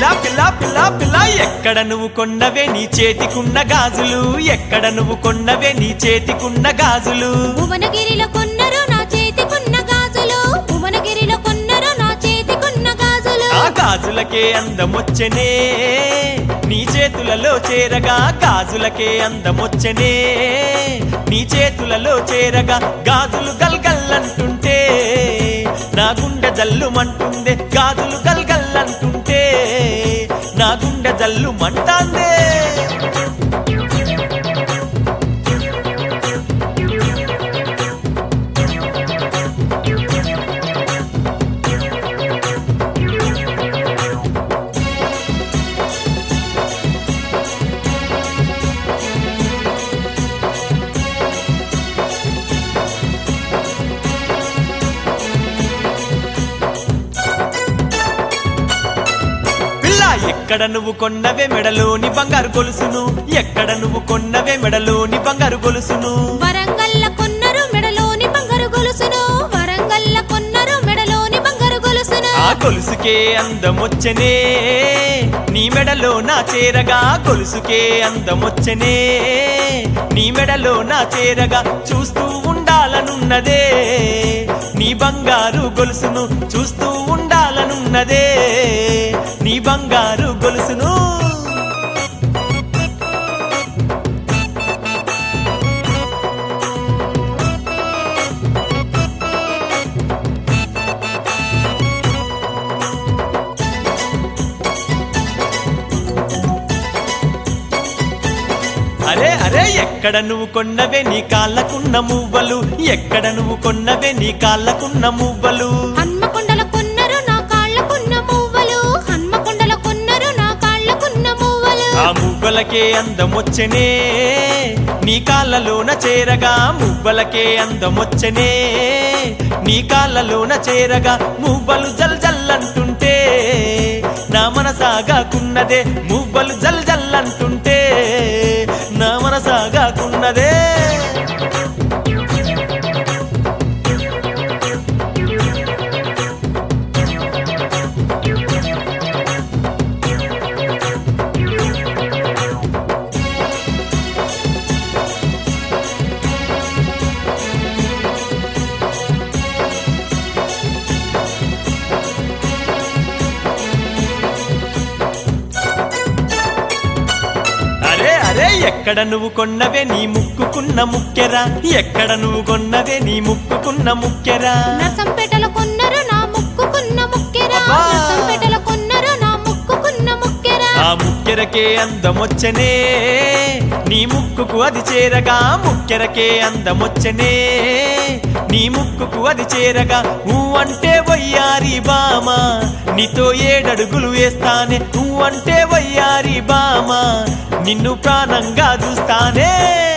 పిల్ల పిల్ల పిల్ల ఎక్కడ నువ్వు కొన్నవే నీ చేతికున్న గాజులు ఎక్కడ నువ్వు కొన్నవే నీ చేతికున్న గాజులు భువనగిరిలో కొన్నరు నా చేతికున్న గాజులు భువనగిరిలో కొన్నరు నా చేతికున్న గాజులు ఆ గాజులకే అందమొచ్చనే నీ చేతులలో చేరగా గాజులకే అందమొచ్చనే నీ చేతులలో చేరగా గాజులు గల్గల్లంటుంటే నా గుండె జల్లుమంటుందే గాజులు గల్గల్లంటుంటే నా గుండె జల్లుమంటాందే పిల్ల ఎక్కడ నువ్వు కొన్నవే మెడలోని బంగారు గొలుసును ఎక్కడ నువ్వు కొన్నవే మెడలోని బంగారు గొలుసును వరంగల్ల కొన్నరు మెడలోని బంగారు గొలుసును వరంగల్ల కొన్నరు మెడలోని బంగారు గొలుసును ఆ గొలుసుకే అందమొచ్చనే నీ మెడలో నా చేరగా గొలుసుకే అందమొచ్చనే నీ మెడలో నా చేరగా చూస్తూ ఉండాలనున్నదే నీ బంగారు గొలుసును చూస్తూ ఉండాలనున్నదే నీ బంగారు గొలుసును అరే అరే ఎక్కడ నువ్వు కొన్నవే నీ కాళ్ళకున్న మువ్వలు ఎక్కడ నువ్వు కొన్నవే నీ కాళ్ళకున్న మువ్వలు హన్మకొండల కొన్నరు నా కాళ్ళకున్న మువ్వలు హన్మకొండల కొన్నరు నా కాళ్ళకున్న మువ్వలు ఆ మువ్వలకే అందమొచ్చనే నీ కాళ్ళలోన చేరగా మువ్వలకే అందమొచ్చనే నీ కాళ్ళలోన చేరగా మువ్వలు జల్ జల్లంటుంటే నా మనసాగాకున్నదే మువ్వలు జల్ జల్లంటుంటే నా మనసాగాకున్నదే అరే అరే ఎక్కడ నువ్వు కొన్నవే నీ ముక్కుకున్న ముక్కెరా ఎక్కడ నువ్వు కొన్నవే నీ ముక్కుకున్న ముక్కెరా నర్సంపేటలో కొన్నరు నా ముక్కుకున్న ముక్కెరా అబ్బా! నర్సంపేటలో కొన్నరు నా ముక్కుకున్న ముక్కెరా ఆ ముక్కెరకే అందమొచ్చనే నీ ముక్కుకు అది చేరగా ముక్కెరకే అందమొచ్చనే నీ ముక్కుకు అది చేరగా నువ్వంటే వయ్యారి బామ నీతో ఏడడుగులు వేస్తానే నువ్వంటే వయ్యారి బామ నిన్ను ప్రాణంగా చూస్తానే